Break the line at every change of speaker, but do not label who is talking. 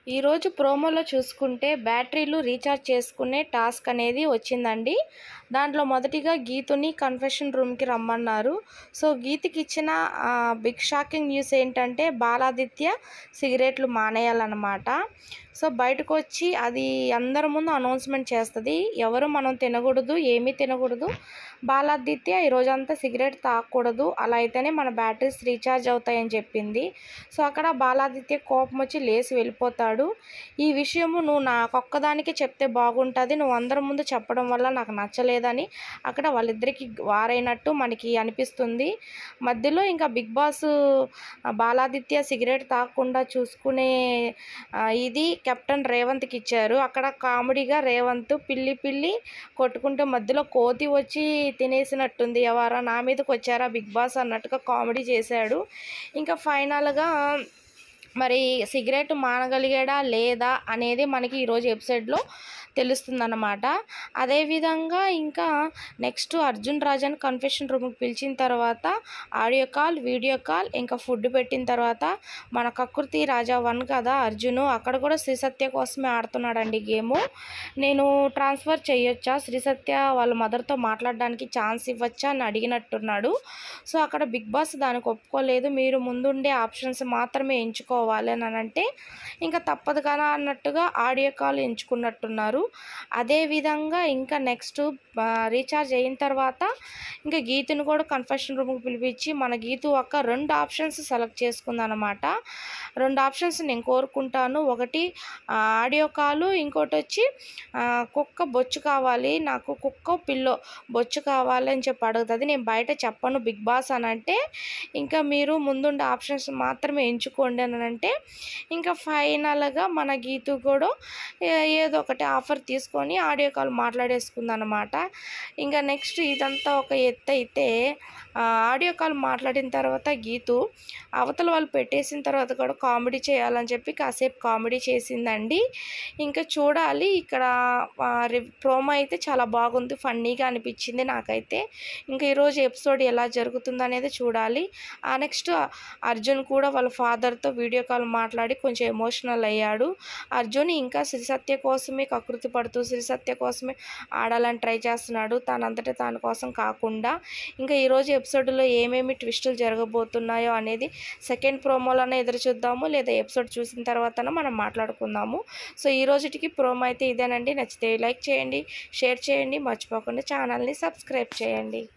ఈరోజు ప్రోమోలో చూసుకుంటే బ్యాటరీలు రీఛార్జ్ చేసుకునే టాస్క్ అనేది వచ్చిందండి దాంట్లో మొదటిగా గీతుని కన్ఫెషన్ రూమ్కి రమ్మన్నారు సో గీతకి ఇచ్చిన బిగ్ షాకింగ్ న్యూస్ ఏంటంటే బాలాదిత్య సిగరెట్లు మానేయాలన్నమాట సో బయటకు వచ్చి అది అందరి ముందు అనౌన్స్మెంట్ చేస్తుంది ఎవరు మనం తినకూడదు ఏమీ తినకూడదు బాలాదిత్య ఈ రోజంతా సిగరెట్ తాగకూడదు అలా అయితేనే మన బ్యాటరీస్ రీఛార్జ్ అవుతాయని చెప్పింది సో అక్కడ బాలాదిత్య కోపం వచ్చి లేచి వెళ్ళిపోతాడు ఈ విషయము నువ్వు నాకొక్కదానికి చెప్తే బాగుంటుంది నువ్వు అందరి ముందు చెప్పడం వల్ల నాకు నచ్చలేదని అక్కడ వాళ్ళిద్దరికి వారైనట్టు మనకి అనిపిస్తుంది మధ్యలో ఇంకా బిగ్ బాస్ బాలాదిత్య సిగరెట్ తాగకుండా చూసుకునే ఆ, ఇది కెప్టెన్ రేవంత్కి ఇచ్చారు అక్కడ కామెడీగా రేవంత్ పిల్లి పిల్లి కొట్టుకుంటే మధ్యలో కోతి వచ్చి తినేసినట్టుంది ఎవరా నా మీదకి వచ్చారా బిగ్ బాస్ అన్నట్టుగా కామెడీ చేశాడు ఇంకా ఫైనల్గా మరి సిగరెట్ మానగలిగాడా లేదా అనేది మనకి ఈరోజు ఎపిసోడ్లో తెలుస్తుందన్నమాట అదేవిధంగా ఇంకా నెక్స్ట్ అర్జున్ రాజన్ కన్ఫెషన్ రూమ్కి పిలిచిన తర్వాత ఆడియో కాల్ వీడియో కాల్ ఇంకా ఫుడ్ పెట్టిన తర్వాత మన కకృతి రాజా వన్ కదా అర్జును అక్కడ కూడా శ్రీ సత్య కోసమే ఆడుతున్నాడండి గేము నేను ట్రాన్స్ఫర్ చేయొచ్చా శ్రీ సత్య వాళ్ళ మదర్తో మాట్లాడడానికి ఛాన్స్ ఇవ్వచ్చా అని అడిగినట్టున్నాడు సో అక్కడ బిగ్ బాస్ దానికి ఒప్పుకోలేదు మీరు ముందుండే ఆప్షన్స్ మాత్రమే ఎంచుకోవాలి అని అంటే ఇంకా తప్పదు కదా అన్నట్టుగా ఆడియో కాల్ ఎంచుకున్నట్టున్నారు అదేవిధంగా ఇంకా నెక్స్ట్ రీఛార్జ్ అయిన తర్వాత ఇంకా గీతుని కూడా కన్ఫెషన్ రూమ్కి పిలిపించి మన గీతు అక్క రెండు ఆప్షన్స్ సెలెక్ట్ చేసుకుందనమాట రెండు ఆప్షన్స్ నేను కోరుకుంటాను ఒకటి ఆ, ఆడియో కాలు ఇంకోటి వచ్చి ఆ, కుక్క బొచ్చు కావాలి నాకు కుక్క పిల్లో బొచ్చు కావాలి అని చెప్పి అడుగుతుంది నేను బయట చెప్పను బిగ్ బాస్ అని అంటే ఇంకా మీరు ముందుండే ఆప్షన్స్ మాత్రమే ఎంచుకోండి అని అంటే ఇంకా ఫైనల్గా మన గీతు కూడా ఏ- ఏదో ఒకటి ఆఫర్ తీసుకొని ఆడియో కాల్ మాట్లాడేసుకుందనమాట ఇంకా నెక్స్ట్ ఇదంతా ఒక ఎత్తు అయితే ఆ, ఆడియో కాల్ మాట్లాడిన తర్వాత గీతు అవతల వాళ్ళు పెట్టేసిన తర్వాత కూడా కామెడీ చేయాలని చెప్పి కాసేపు కామెడీ చేసిందండి ఇంకా చూడాలి ఇక్కడ ఆ, రి- ప్రోమో అయితే చాలా బాగుంది ఫన్నీగా అనిపించింది నాకైతే ఇంకా ఈరోజు ఎపిసోడ్ ఎలా జరుగుతుంది అనేది చూడాలి ఆ నెక్స్ట్ అర్జున్ కూడా వాళ్ళ ఫాదర్తో వీడియో కాల్ మాట్లాడి కొంచెం ఎమోషనల్ అయ్యాడు అర్జున్ ఇంకా శ్రీ సత్య కోసమే కకృతి పడుతూ శ్రీ సత్య కోసమే ఆడాలని ట్రై చేస్తున్నాడు తనంతట తన కోసం కాకుండా ఇంకా ఈరోజు ఎపిసోడ్లో ఏమేమి ట్విస్టులు జరగబోతున్నాయో అనేది సెకండ్ ప్రోమోలోనే ఎదురు చూద్దాము లేదా ఎపిసోడ్ చూసిన తర్వాత మనం మాట్లాడుకుందాము సో ఈ రోజుటికి ప్రోమో అయితే ఇదేనండి నచ్చితే లైక్ చేయండి షేర్ చేయండి మర్చిపోకుండా ఛానల్ని సబ్స్క్రైబ్ చేయండి